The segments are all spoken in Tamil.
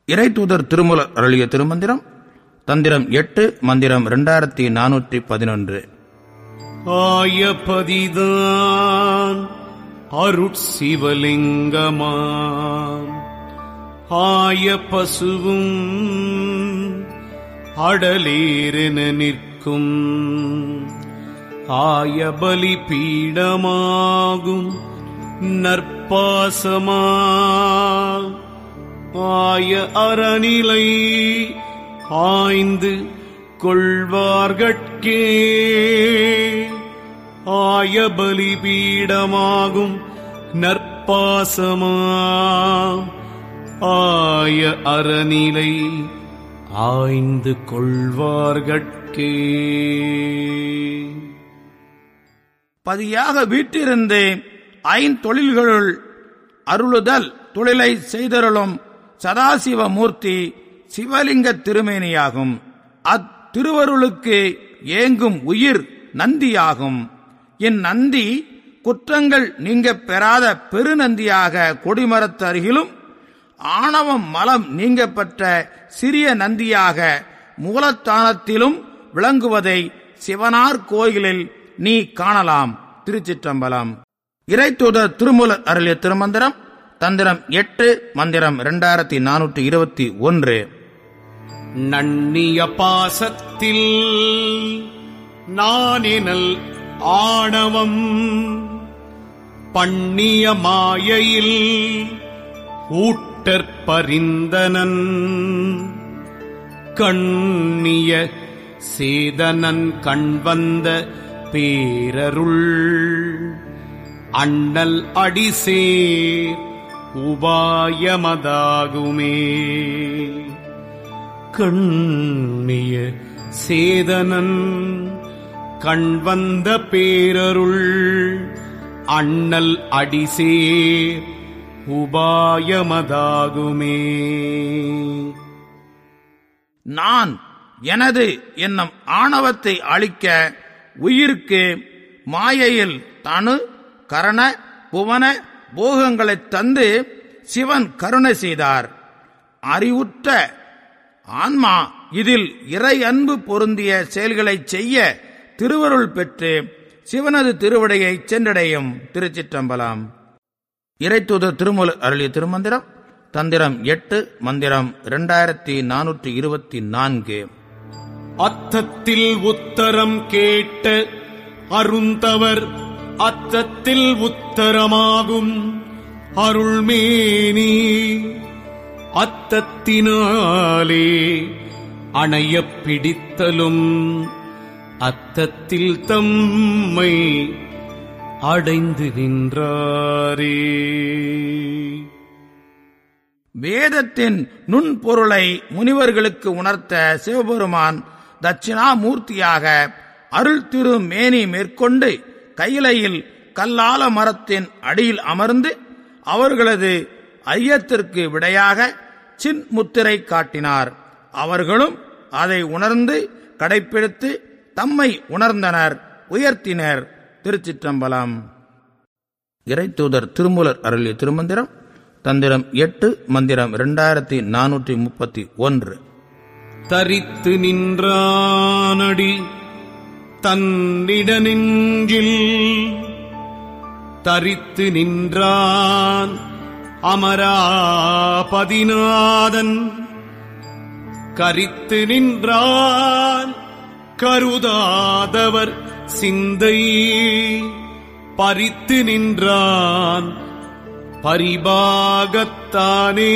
இறைத்தூதர் திருமுலர் அருளிய திருமந்திரம் தந்திரம் எட்டு மந்திரம் இரண்டாயிரத்தி நானூற்றி பதினொன்று ஆயபதிதான் அருட்சிவலிங்கமாம் ஆய பசுவும் அடலேரென நிற்கும் ஆய பலி பீடமாகும் நற்பாசமா ஆய அறநிலை ஆய்ந்து கொள்வார்கட்கே ஆய பலிபீடமாகும் நற்பாசமா ஆய அறநிலை ஆய்ந்து கொள்வார்கட்கே பதியாக வீட்டிருந்து ஐந்தொழில்களுள் அருளுதல் தொழிலை செய்தருளும் சதாசிவ மூர்த்தி சிவலிங்க திருமேனியாகும் அத்திருவருளுக்கு ஏங்கும் உயிர் நந்தியாகும் இந்நந்தி குற்றங்கள் நீங்க பெறாத பெருநந்தியாக கொடிமரத்து அருகிலும் ஆணவம் மலம் நீங்க பெற்ற சிறிய நந்தியாக மூலத்தானத்திலும் விளங்குவதை சிவனார் கோயிலில் நீ காணலாம் திருச்சிற்றம்பலம் இறைத்தூதர் திருமூலர் அருளிய திருமந்திரம் தந்திரம் எட்டு மந்திரம் இரண்டாயிரத்தி நானூற்றி இருபத்தி ஒன்று நன்னிய பாசத்தில் நானெனல் ஆணவம் பண்ணிய மாயையில் ஊட்டற்பரிந்தனன் கண்ணிய சேதனன் கண்வந்த பேரருள் அண்ணல் அடிசேர் உபாயமதாகுமே கண்ணிய சேதனன் கண்வந்த பேரருள் அண்ணல் அடிசேர் உபாயமதாகுமே நான் எனது என்னும் ஆணவத்தை அழிக்க உயிருக்கு மாயையில் தனு கரண புவன போகங்களைத் தந்து சிவன் கருணை செய்தார் அறிவுற்ற ஆன்மா இதில் இறை அன்பு பொருந்திய செயல்களைச் செய்ய திருவருள் பெற்று சிவனது திருவடையை சென்றடையும் திருச்சிற்றம்பலம் இறைத்தூதர் திருமூல அருளிய திருமந்திரம் தந்திரம் எட்டு மந்திரம் இரண்டாயிரத்தி நானூற்றி இருபத்தி நான்கு அத்தத்தில் உத்தரம் கேட்ட அருந்தவர் அத்தத்தில் உத்தரமாகும் அருள்மேனி அத்தத்தினாலே அணையப் பிடித்தலும் அத்தத்தில் தம்மை அடைந்து நின்றாரே வேதத்தின் நுண்பொருளை முனிவர்களுக்கு உணர்த்த சிவபெருமான் தட்சிணாமூர்த்தியாக அருள் திரு மேனி மேற்கொண்டு கையிலையில் கல்லால மரத்தின் அடியில் அமர்ந்து அவர்களது ஐயத்திற்கு விடையாக சின் முத்திரை காட்டினார் அவர்களும் அதை உணர்ந்து கடைப்பிடித்து தம்மை உணர்ந்தனர் உயர்த்தினர் திருச்சிற்றம்பலம் இறைத்தூதர் திருமூலர் அருளிய திருமந்திரம் தந்திரம் எட்டு மந்திரம் இரண்டாயிரத்தி நானூற்றி முப்பத்தி ஒன்று தரித்து நின்றானடி தன்னிட நெஞ்சில் தரித்து நின்றான் அமராபதிநாதன் கரித்து நின்றான் கருதாதவர் சிந்தை பறித்து நின்றான் பரிபாகத்தானே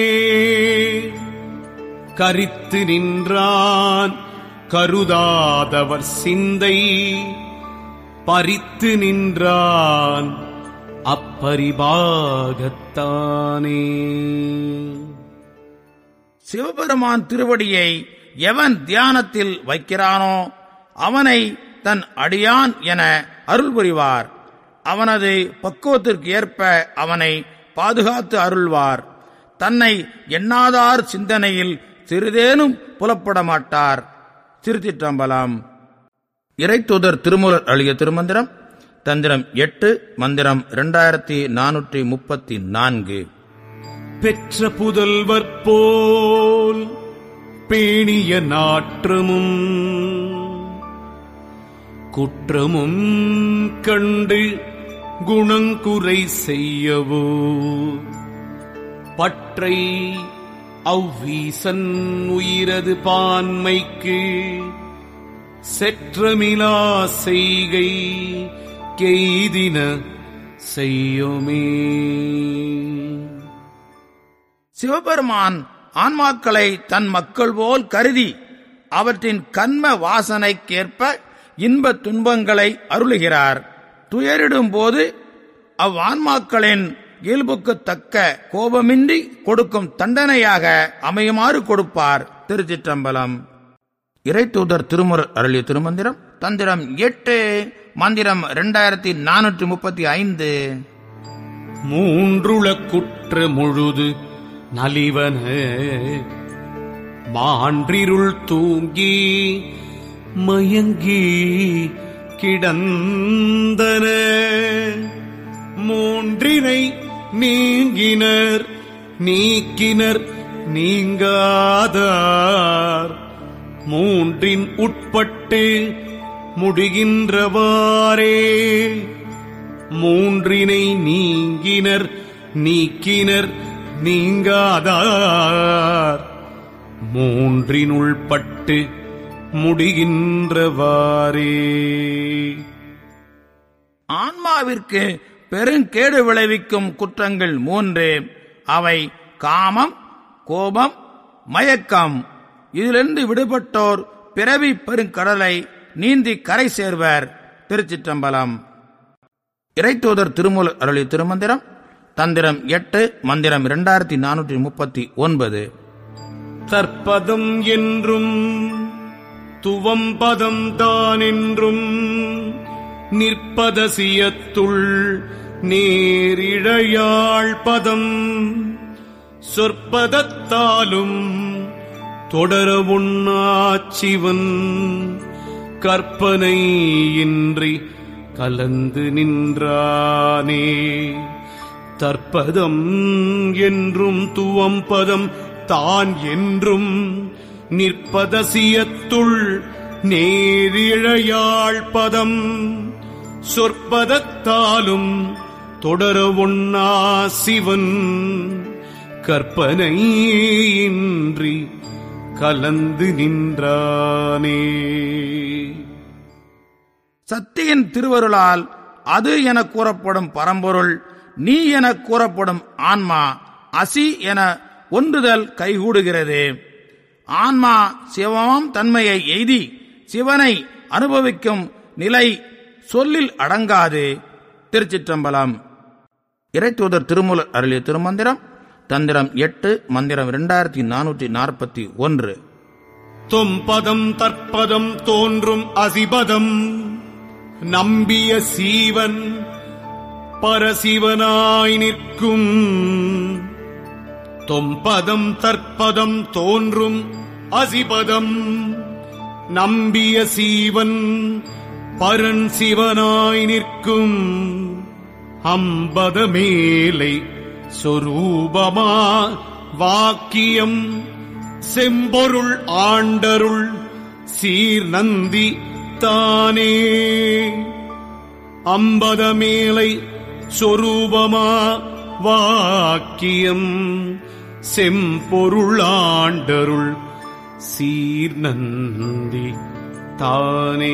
கரித்து நின்றான் கருதாதவர் சிந்தை பறித்து நின்றான் அப்பரிபாகத்தானே சிவபெருமான் திருவடியை எவன் தியானத்தில் வைக்கிறானோ அவனை தன் அடியான் என அருள் புரிவார் அவனது பக்குவத்திற்கு ஏற்ப அவனை பாதுகாத்து அருள்வார் தன்னை எண்ணாதார் சிந்தனையில் சிறிதேனும் புலப்பட மாட்டார் திருச்சிற்றம்பலம் இறைத்தூதர் திருமூலர் அழிய திருமந்திரம் தந்திரம் எட்டு மந்திரம் இரண்டாயிரத்தி நானூற்றி முப்பத்தி நான்கு பெற்ற புதல்வர் போல் பேணிய நாற்றமும் குற்றமும் கண்டு குணங்குறை செய்யவோ பற்றை அவ்வீசன் உயிரது பான்மைக்கு செற்றமிலா செய்கை கெய்தின செய்யுமே சிவபெருமான் ஆன்மாக்களை தன் மக்கள் போல் கருதி அவற்றின் கண்ம வாசனைக்கேற்ப இன்ப துன்பங்களை அருளுகிறார் துயரிடும் போது அவ்வான்மாக்களின் இயல்புக்கு தக்க கோபமின்றி கொடுக்கும் தண்டனையாக அமையுமாறு கொடுப்பார் திருச்சிற்றம்பலம் இறைத்தூதர் திருமுரு அருளிய திருமந்திரம் தந்திரம் எட்டு மந்திரம் இரண்டாயிரத்தி நானூற்றி முப்பத்தி ஐந்து மூன்றுள குற்ற முழுது நலிவன மான்றிருள் தூங்கி மயங்கி கிடந்தன மூன்றினை நீங்கினர் நீக்கினர் நீங்காதார் மூன்றின் உட்பட்டு முடிகின்றவாறே மூன்றினை நீங்கினர் நீக்கினர் நீங்காதார் மூன்றினுள் பட்டு முடிகின்றவாறே ஆன்மாவிற்கு பெருங்கேடு விளைவிக்கும் குற்றங்கள் மூன்று அவை காமம் கோபம் மயக்கம் இதிலிருந்து விடுபட்டோர் பிறவி பெருங்கடலை நீந்தி கரை சேர்வர் திருச்சிற்றம்பலம் இறைத்தூதர் திருமூல அருளி திருமந்திரம் தந்திரம் எட்டு மந்திரம் இரண்டாயிரத்தி நானூற்றி முப்பத்தி ஒன்பது தற்பதம் என்றும் துவம்பதம் தான் என்றும் நிற்பதசியத்துள் நேரிழையாழ் பதம் சொற்பதத்தாலும் தொடர உண்ணாச்சிவன் கற்பனை இன்றி கலந்து நின்றானே தற்பதம் என்றும் துவம்பதம் தான் என்றும் நிற்பதசியத்துள் நேரிழையாழ் பதம் சொற்பதத்தாலும் தொடர ஒண்ணா சிவன் கற்பனை இன்றி கலந்து நின்றானே சத்தியின் திருவருளால் அது என கூறப்படும் பரம்பொருள் நீ என கூறப்படும் ஆன்மா அசி என ஒன்றுதல் கைகூடுகிறது ஆன்மா சிவமாம் தன்மையை எய்தி சிவனை அனுபவிக்கும் நிலை சொல்லில் அடங்காது திருச்சிற்றம்பலம் இறைத்தூதர் திருமூல அருளிய திருமந்திரம் தந்திரம் எட்டு மந்திரம் இரண்டாயிரத்தி நானூற்றி நாற்பத்தி ஒன்று தொம்பதம் தற்பதம் தோன்றும் அசிபதம் நம்பிய சீவன் பரசிவனாய் நிற்கும் தொம்பதம் தற்பதம் தோன்றும் அசிபதம் நம்பிய சீவன் பரன் சிவனாய் நிற்கும் அம்பத மேலை சொரூபமா வாக்கியம் செம்பொருள் ஆண்டருள் சீர் நந்தி தானே அம்பத மேலை சொரூபமா வாக்கியம் செம்பொருள் ஆண்டருள் சீர் நந்தி தானே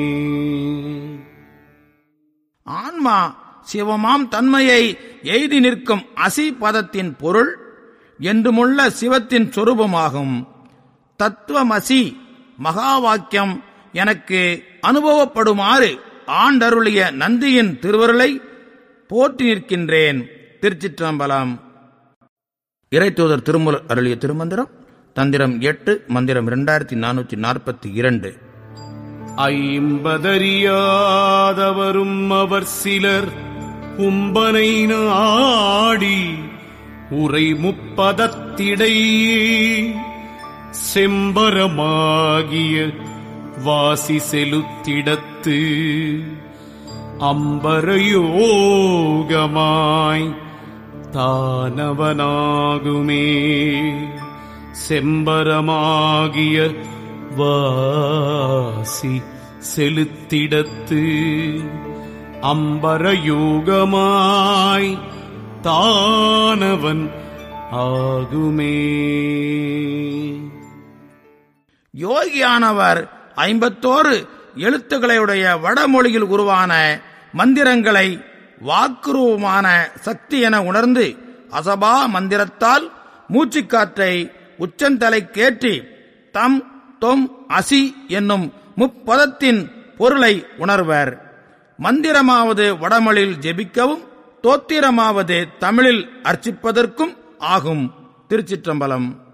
ஆன்மா சிவமாம் தன்மையை எய்தி நிற்கும் அசி பதத்தின் பொருள் என்றுமுள்ள சிவத்தின் சொரூபமாகும் தத்துவமசி மகா வாக்கியம் எனக்கு அனுபவப்படுமாறு ஆண்டருளிய நந்தியின் திருவருளை போற்றி நிற்கின்றேன் திருச்சிற்றம்பலம் இறைத்தூதர் திருமுல அருளிய திருமந்திரம் தந்திரம் எட்டு மந்திரம் இரண்டாயிரத்தி நானூற்றி நாற்பத்தி இரண்டு ஐம்பதறியாதவரும் அவர் சிலர் கும்பனை நாடி உரை முப்பதத்திடை செம்பரமாகிய வாசி செலுத்திடத்து அம்பரயோகமாய் தானவனாகுமே செம்பரமாகிய வாசி செலுத்திடத்து அம்பரயூகமாய் தானவன் ஆகுமே யோகியானவர் ஐம்பத்தோரு எழுத்துக்களையுடைய வடமொழியில் உருவான மந்திரங்களை வாக்குருவமான சக்தி என உணர்ந்து அசபா மந்திரத்தால் மூச்சுக்காற்றை உச்சந்தலை கேற்றி தம் தொம் அசி என்னும் முப்பதத்தின் பொருளை உணர்வர் மந்திரமாவது வடமொழியில் ஜெபிக்கவும் தோத்திரமாவது தமிழில் அர்ச்சிப்பதற்கும் ஆகும் திருச்சிற்றம்பலம்